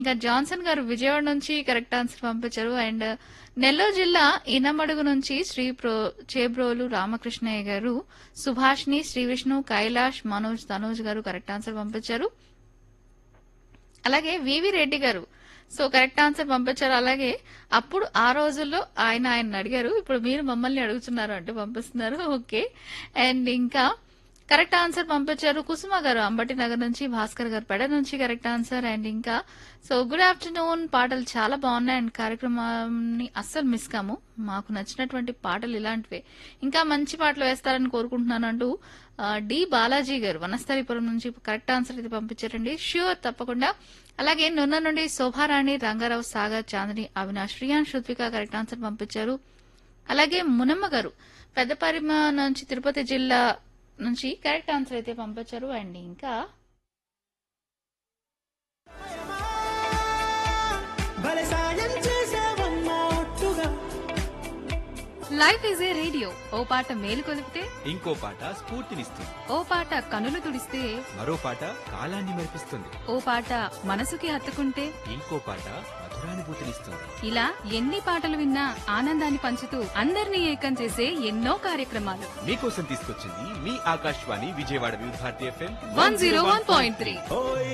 ఇంకా జాన్సన్ గారు విజయవాడ నుంచి correct answer పంపించారు అండ్ నెల్లూరు జిల్లా ఇనమడుగు నుంచి శ్రీ ప్రో చేబ్రోలు రామకృష్ణయ్య గారు సుభాష్ని శ్రీ విష్ణు కైలాష్ మనోజ్ తనోజ్ గారు కరెక్ట్ ఆన్సర్ పంపించారు అలాగే వివి రెడ్డి గారు సో కరెక్ట్ ఆన్సర్ పంపించారు అలాగే అప్పుడు ఆ రోజుల్లో ఆయన ఆయన అడిగారు ఇప్పుడు మీరు మమ్మల్ని అడుగుతున్నారు అంటే పంపిస్తున్నారు ఓకే అండ్ ఇంకా కరెక్ట్ ఆన్సర్ పంపించారు కుసుమ గారు అంబటి నగర్ నుంచి భాస్కర్ గారు పెడ నుంచి కరెక్ట్ ఆన్సర్ అండ్ ఇంకా సో గుడ్ ఆఫ్టర్నూన్ పాటలు చాలా బాగున్నాయి అండ్ కార్యక్రమాన్ని అస్సలు మిస్ కాము మాకు నచ్చినటువంటి పాటలు ఇలాంటివే ఇంకా మంచి పాటలు వేస్తారని కోరుకుంటున్నాను అంటూ ఆ, డి బాలాజీ గారు వనస్థలిపురం నుంచి కరెక్ట్ ఆన్సర్ అయితే పంపించారండి ష్యూర్ తప్పకుండా అలాగే నున్న నుండి శోభారాణి రంగారావు సాగర్ చాందిని అవినాష్ శ్రీయాన్ శృత్విక కరెక్ట్ ఆన్సర్ పంపించారు అలాగే మునమ్మ గారు పెద్దపరిమ నుంచి తిరుపతి జిల్లా నుంచి కరెక్ట్ ఆన్సర్ అయితే పంపించారు అండ్ ఇంకా భలే సాయం చేసావమ్మా ఒట్టుగా లైఫ్ ఈజ్ ఏ రేడియో ఓ పాట మేలు కొలిపితే ఇంకో పాట స్ఫూర్తినిస్తుంది ఓ పాట కనులు తుడిస్తే మరో పాట కాలాన్ని మెరిపిస్తుంది ఓ పాట మనసుకి హత్తుకుంటే ఇంకో పాట మధురానుభూతినిస్తుంది ఇలా ఎన్ని పాటలు విన్నా ఆనందాన్ని పంచుతూ అందరినీ ఏకం చేసే ఎన్నో కార్యక్రమాలు మీకోసం తీసుకొచ్చింది మీ Akashvani Vijayawada Vividh Bharati FM one zero one point three ఓయ్